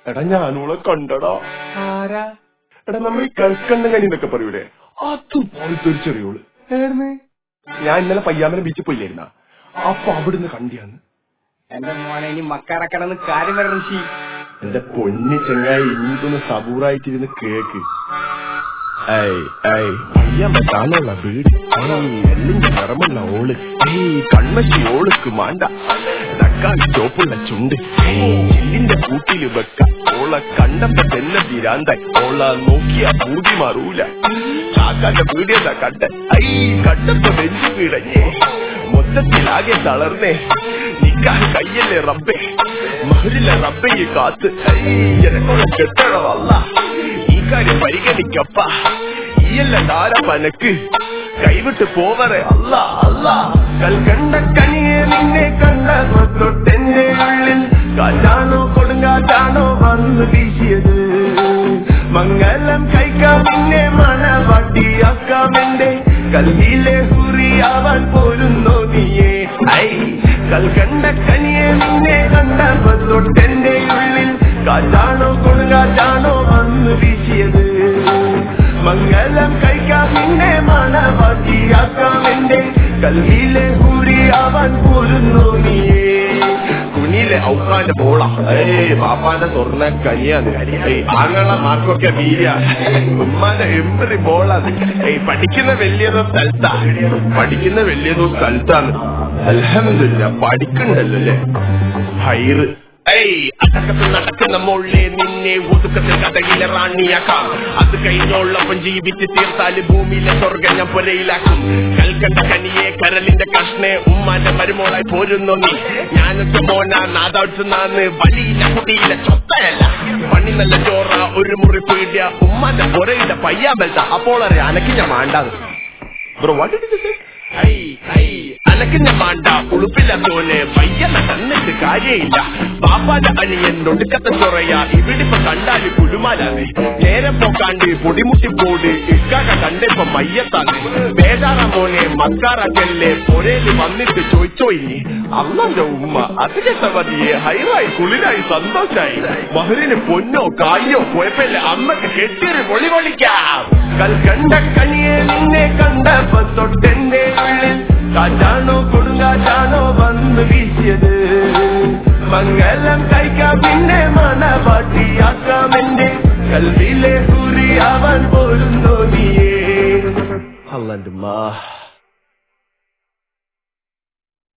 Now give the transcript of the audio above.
എടാ ഞാനോളെ കണ്ടടാ ആരാ എടാ നമ്മൾ ഈ കൽക്കണ്ടം കനി എന്നൊക്കെ പറയൂലേ അതുപോലത്തെ ഒരു ചെറിയോള് ഏർന്ന് ഞാൻ ഇന്നലെ പയ്യാമല ബീച്ചിൽ പോയില്ലായിരുന്ന അപ്പൊ അവിടുന്ന് കണ്ടിയാന്ന് എന്റെ മോനെ ഇനി മക്കാറക്കണെന്ന് കാര്യം വരണം ഷീ എന്റെ പൊന്നി ചെങ്ങായി ഇനിയിതൊന്ന് സബൂറായിട്ടിരുന്ന് കേക്ക് ഏയ് ഏയ് പയ്യാമ കാണുള്ള വീട് ഏയ് എല്ലിന്റെ നിറമുള്ള ഓള് ഏയ് കൺമശി ഓളുക്ക് മാണ്ട തക്കാളി ചോപ്പുള്ള ചുണ്ട് ഏയ് എല്ലിന്റെ കൂട്ടില് വെക്ക ഓളെ കണ്ടപ്പോ തന്നെ തിരാന്തായി ഓള നോക്കിയ പൂതി മാറൂല കാക്കാന്റെ വീടിയതാ കണ്ട ഐ കണ്ടപ്പോ നെഞ്ചു കിടഞ്ഞേ മൊത്തത്തിലാകെ തളർന്നേ നിക്കാൻ കയ്യല്ലേ റബ്ബേ മഹരില്ല റബ്ബയെ കാത്ത് ഐ എനക്കൊള്ള കെട്ടണമല്ല ഈ കാര്യം പരിഗണിക്കപ്പ ഈയല്ല താര പനക്ക് കൈവിട്ട് പോവറെ അല്ല അല്ല കൽക്കണ്ട കനിയെ നിന്നെ കണ്ട തൊട്ടെന്റെ ഉള്ളിൽ കാറ്റാണോ കൊടുങ്കാറ്റാണോ വന്നു വീശിയത് മംഗലം കഴിക്കാം നിന്നെ മണവാട്ടിയാക്കാമെന്റെ കല്ലിലെ ഹുറിയാവാൻ പോരുന്നോ നീയേ ഐ കൽക്കണ്ട കനിയെ നിന്നെ കണ്ട തൊട്ടെന്റെ ഉള്ളിൽ കാറ്റാണോ കൊടുങ്കാറ്റാണോ വന്നു വീശിയത് മംഗലം കഴിക്കാം നിന്നെ മണവാട്ടിയാക്കാം എന്റെ കല്ലിലെ ഹുറിയാവാൻ പോരുന്നോ നീയേ കുഞ്ഞിലെ ഔക്കാന്റെ പോള ഏയ് പാപ്പാന്റെ സ്വർണ്ണ കനിയാന്ന് ഏയ് ആങ്ങള മാർക്കൊക്കെ വീര ഉമ്മാന്റെ എമ്പറി ബോളാണ് ഏയ് പഠിക്കുന്ന വലിയതോ സ്ഥലത്താ പഠിക്കുന്ന വലിയതോ സ്ഥലത്താണ് അലഹമില്ല പഠിക്കണ്ടല്ലോ അല്ലേ ഹൈറ് ഏയ് അടക്കത്ത് നടക്കുന്ന മോളിലെ നിന്നെ ഒതുക്കത്തിൽ കഥയിലെ റാണിയാക്കാം അത് കഴിഞ്ഞോളപ്പം ജീവിച്ച് തീർത്താല് ഭൂമിയിലെ സ്വർഗം ഞാൻ പുരയിലാക്കും കൽക്കണ്ട കനിയെ കരലിന്റെ കഷ്ണെ ഉമ്മാന്റെ മരുമോളായി പോരുന്നു നീ ഞാനൊക്കെ മോന നാദാഴ്ചന്നാന്ന് വലിയില്ല കുടിയില്ല ചൊത്തയല്ല പണി നല്ല ചോറ ഒരു മുറി പീടിയ ഉമ്മാന്റെ പുരയുടെ പയ്യാമ്പലത്ത അപ്പോൾ അറിയാം അനക്ക് ഞാൻ മാണ്ടാന്ന് bro what did you say I I അനക്കിഞ്ഞ മാണ്ട ഉളുപ്പില്ലാത്തോനെ വയ്യന തന്നിട്ട് കാര്യമില്ല പാപ്പാന്റെ അനിയൻ ഒടുക്കത്തെ ചൊറയ ഇവിടിപ്പൊ കണ്ടാല് കുലുമാലാതെ നേരെ പോക്കാണ്ട് പൊടിമുട്ടി പോട് ഇക്കാക്ക കണ്ടിപ്പോ മയ്യത്താന്ന് ബേജാറ മോനെ മക്കാറക്കല്ലേ പൊരേല് വന്നിട്ട് ചോദിച്ചോയി അമ്മന്റെ ഉമ്മ അതിന്റെ സവതിയെ ഹൈറായി കുളിരായി സന്തോഷായി മഹറിന് പൊന്നോ കായോ കുഴപ്പമില്ല അമ്മക്ക് കെട്ടിയൊരു പൊളി പൊളിക്കാം കൽക്കണ്ട കനിയെ നിന്നെ കണ്ടപ്പോ തൊട്ടെന്റെ ഉള്ളിൽ കാറ്റാണോ കൊടുങ്കാറ്റാണോ വന്ന് വീശിയത് മംഗലം കഴിക്കാം പിന്നെ മണവാട്ടിയാക്കാം എന്റെ കൽവിലെ കുറിയാവാൻ പോരുന്നോ നീയേ അല്ലന്റെ മാ